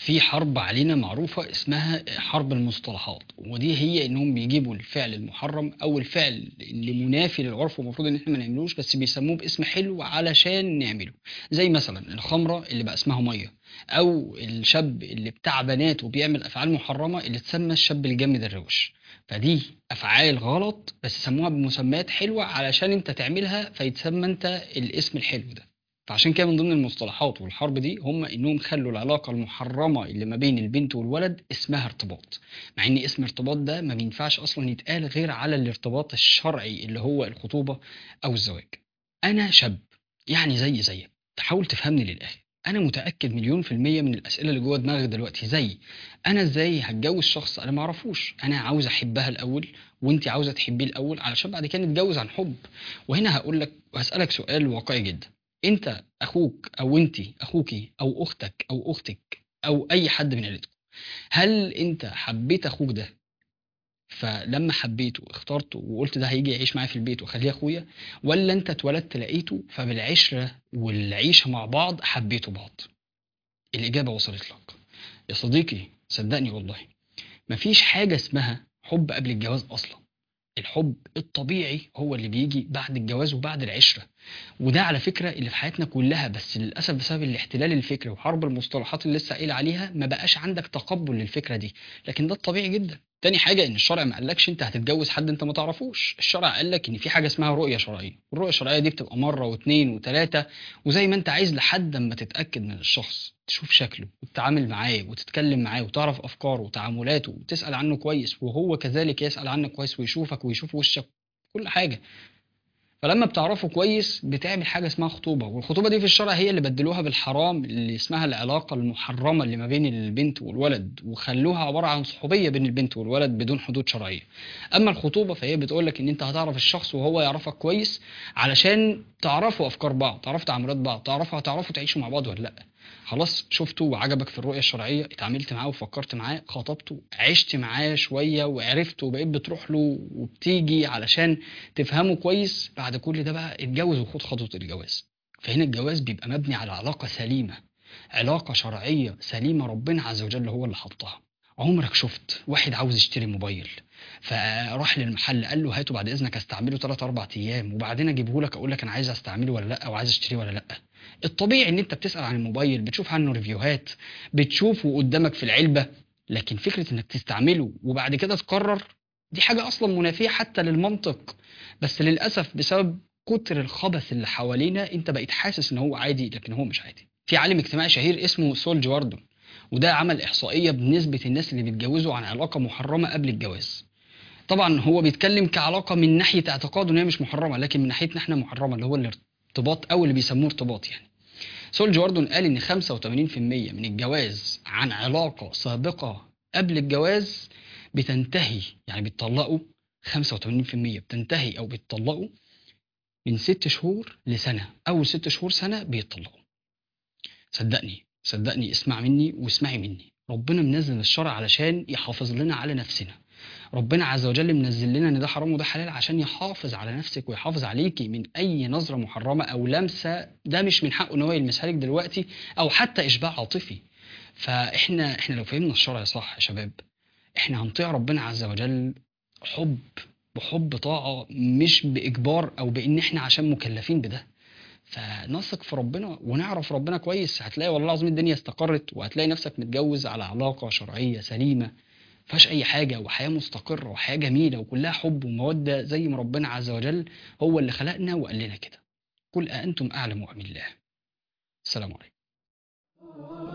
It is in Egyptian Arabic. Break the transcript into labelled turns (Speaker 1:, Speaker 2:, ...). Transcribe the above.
Speaker 1: في حرب علينا معروفة اسمها حرب المصطلحات ودي هي انهم بيجيبوا الفعل المحرم او الفعل اللي منافي للعرف ومفروض ان احنا ما نعملوش بس بيسموه باسم حلو علشان نعمله زي مثلا الخمرة اللي بقى اسمها مية او الشاب اللي بتاع بنات وبيعمل افعال محرمة اللي تسمى الشاب الجامد الروش فدي افعال غلط بس سموها بمسميات حلوة علشان انت تعملها فيتسمى انت الاسم الحلو ده فعشان كده من ضمن المصطلحات والحرب دي هم انهم خلوا العلاقه المحرمه اللي ما بين البنت والولد اسمها ارتباط مع ان اسم ارتباط ده ما بينفعش اصلا يتقال غير على الارتباط الشرعي اللي هو الخطوبه او الزواج انا شاب يعني زي زيك تحاول تفهمني للاخر انا متاكد مليون في الميه من الاسئله اللي جوه دماغك دلوقتي زي انا ازاي هتجوز شخص انا ما اعرفوش انا عاوز احبها الاول وانت عاوزه تحبيه الاول علشان بعد كده نتجوز عن حب وهنا هقول لك وهسالك سؤال واقعي جدا انت اخوك او انت اخوكي او اختك او اختك او اي حد من عيلتكم هل انت حبيت اخوك ده فلما حبيته اخترته وقلت ده هيجي يعيش معايا في البيت واخليه اخويا ولا انت اتولدت لقيته فبالعشره والعيشه مع بعض حبيتوا بعض الاجابه وصلت لك يا صديقي صدقني والله مفيش حاجه اسمها حب قبل الجواز اصلا الحب الطبيعي هو اللي بيجي بعد الجواز وبعد العشره وده على فكره اللي في حياتنا كلها بس للاسف بسبب الاحتلال الفكري وحرب المصطلحات اللي لسه قايل عليها ما بقاش عندك تقبل للفكره دي لكن ده الطبيعي جدا تاني حاجه ان الشرع ما قالكش انت هتتجوز حد انت ما تعرفوش الشرع قال لك ان في حاجه اسمها رؤيه شرعيه الرؤيه الشرعيه دي بتبقى مره واثنين وثلاثه وزي ما انت عايز لحد ما تتاكد من الشخص تشوف شكله وتتعامل معاه وتتكلم معاه وتعرف افكاره وتعاملاته وتسال عنه كويس وهو كذلك يسال عنك كويس ويشوفك ويشوف وشك كل حاجه فلما بتعرفه كويس بتعمل حاجه اسمها خطوبه والخطوبه دي في الشرع هي اللي بدلوها بالحرام اللي اسمها العلاقه المحرمه اللي ما بين البنت والولد وخلوها عباره عن صحوبيه بين البنت والولد بدون حدود شرعيه اما الخطوبه فهي بتقول لك ان انت هتعرف الشخص وهو يعرفك كويس علشان تعرفوا افكار بعض تعرفوا تعاملات بعض تعرفوا هتعرفوا تعيشوا مع بعض ولا لا خلاص شفته وعجبك في الرؤيه الشرعيه اتعاملت معاه وفكرت معاه خطبته عشت معاه شويه وعرفته وبقيت بتروح له وبتيجي علشان تفهمه كويس بعد كل ده بقى اتجوز وخد خطوه الجواز فهنا الجواز بيبقى مبني على علاقه سليمه علاقه شرعيه سليمه ربنا عز وجل هو اللي حطها عمرك شفت واحد عاوز يشتري موبايل فراح للمحل قال له هاته بعد اذنك استعمله 3 4 ايام وبعدين اجيبه لك اقول لك انا عايز استعمله ولا لا او عايز اشتريه ولا لا الطبيعي ان انت بتسال عن الموبايل بتشوف عنه ريفيوهات بتشوفه قدامك في العلبه لكن فكره انك تستعمله وبعد كده تقرر دي حاجه اصلا منافيه حتى للمنطق بس للاسف بسبب كتر الخبث اللي حوالينا انت بقيت حاسس ان هو عادي لكن هو مش عادي في عالم اجتماعي شهير اسمه سول جواردون وده عمل احصائيه بنسبه الناس اللي بيتجوزوا عن علاقه محرمه قبل الجواز طبعا هو بيتكلم كعلاقه من ناحيه اعتقاده ان هي مش محرمه لكن من ناحيتنا احنا محرمه اللي هو الارتباط او اللي بيسموه ارتباط يعني سول جواردون قال ان 85% من الجواز عن علاقه سابقه قبل الجواز بتنتهي يعني بيتطلقوا 85% بتنتهي او بيتطلقوا من ست شهور لسنه اول ست شهور سنه بيتطلقوا صدقني صدقني اسمع مني واسمعي مني ربنا منزل الشرع علشان يحافظ لنا على نفسنا ربنا عز وجل منزل لنا ان ده حرام وده حلال عشان يحافظ على نفسك ويحافظ عليكي من اي نظره محرمه او لمسه ده مش من حقه ان هو يلمسها لك دلوقتي او حتى اشباع عاطفي فاحنا احنا لو فهمنا الشرع صح يا شباب احنا هنطيع ربنا عز وجل حب بحب طاعه مش باجبار او بان احنا عشان مكلفين بده فنثق في ربنا ونعرف ربنا كويس هتلاقي والله العظيم الدنيا استقرت وهتلاقي نفسك متجوز على علاقه شرعيه سليمه فيهاش اي حاجه وحياه مستقره وحياه جميله وكلها حب وموده زي ما ربنا عز وجل هو اللي خلقنا وقال لنا كده قل أأنتم أعلم أم الله السلام عليكم